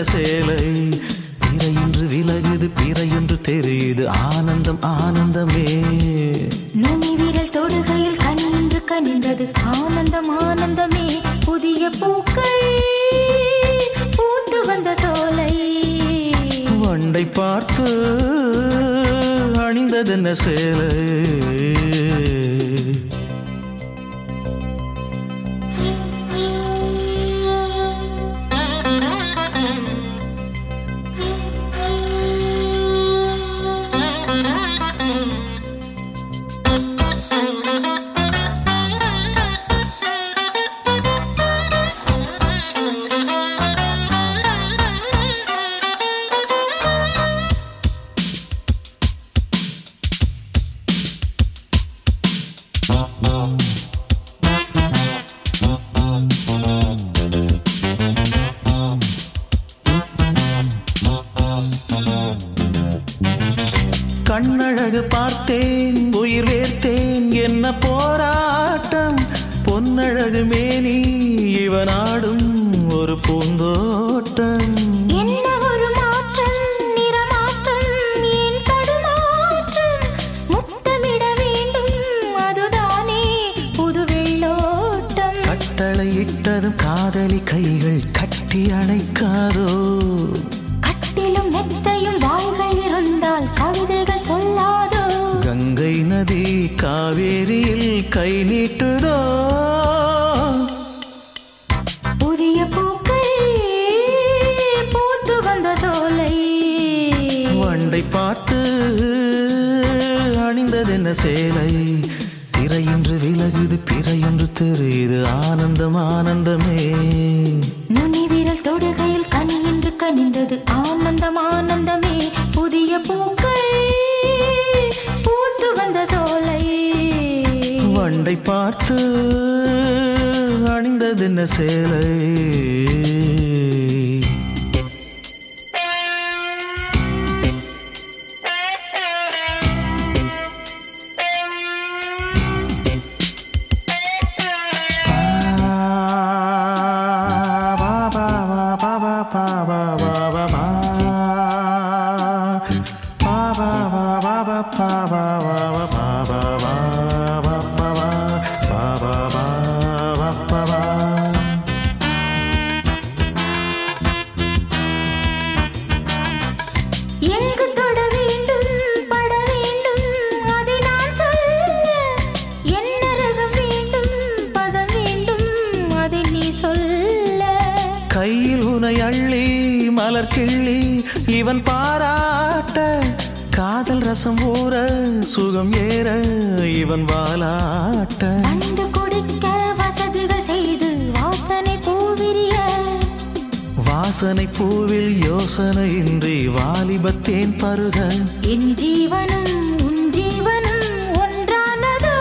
சேலை பிறையின்று விலகுது பிறையொன்று தெரியுது ஆனந்தம் ஆனந்தமே நுனி விரல் தொடுகையில் கனின்று கனிந்தது ஆனந்தம் ஆனந்தமே புதிய பூக்கள் பூத்து வந்த சோலை வண்டை பார்த்து அணிந்ததென்ன சேலை கண்ணழகு பார்த்தேன் உயிர் வேர்த்தேன் என்ன போராட்டம் பொன்னழகு மேனி இவனாடும் ஒரு பூந்தோட்டம் என்ன ஒரு மாற்றம் நிறமாற்றம் ஏன் தடுமாற்றம் முத்தமிட வேண்டும் அதுதானே புது வெள்ளோட்டம் கட்டளையிட்டதும் காதலி கைகள் கட்டி அணைக்காதோ கட்டிலும் மெத்தையும் வாய்கள் இருந்தால் கவிதைகள் சொல்லாதோ கங்கை நதி காவேரியில் கை நீட்டுதோ புதிய பூக்கள் பூத்து வந்த சோலை வண்டை பார்த்து அணிந்ததென்ன சேலை திரையின்று விலகுது பிறையொன்று தெரியுது ஆனந்தம் ஆனந்தமே நுனி விரல் தொடுகையில் கனி என்று கனிந்தது ஆனந்தம் ஆனந்தமே புதிய பூக்கள் பூத்து வந்த சோலை வண்டை பார்த்து அணிந்ததென்ன சேலை எங்கு தொட வேண்டும் பட வேண்டும் அதை நான் சொல்ல என்னரகம் வேண்டும் பதம் வேண்டும் அதை நீ சொல்ல கையில் உனை அள்ளி மலர் கிள்ளி இவன் பாராட்ட காதல் ரசம் ஊற சுகம் ஏற இவன் வாலாட்ட கண்டு குடிக்க வசதிகள் செய்து வாசனை பூவிரிய வாசனை பூவில் யோசனை இன்றி வாலிபத்தேன் பருக என் ஜீவனும் உன் ஜீவனும் ஒன்றானதோ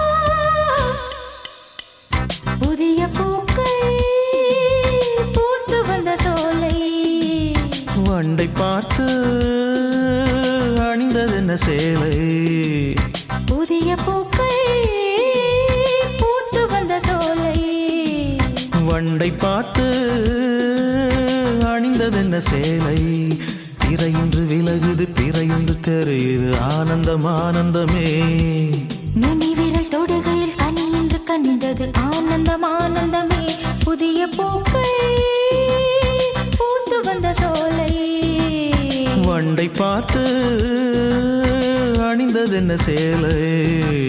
புதிய பூக்கள் பூத்து வந்த சோலை வண்டை பார்த்து அணிந்ததென்ன சேலை புதிய பூக்கள் பூத்து வந்த சோலை வண்டை பார்த்து அணிந்ததென்ன சேலை பிறையின்று விலகுது பிறையொன்று தெரியுது ஆனந்தம் ஆனந்தமே நுனி விரல் தொடுகையில் கனி என்று கனிந்தது ஆனந்தம் ஆனந்தமே புதிய பூக்கள் பூத்து வந்த சோலை வண்டை பார்த்து அணிந்ததென்ன சேலை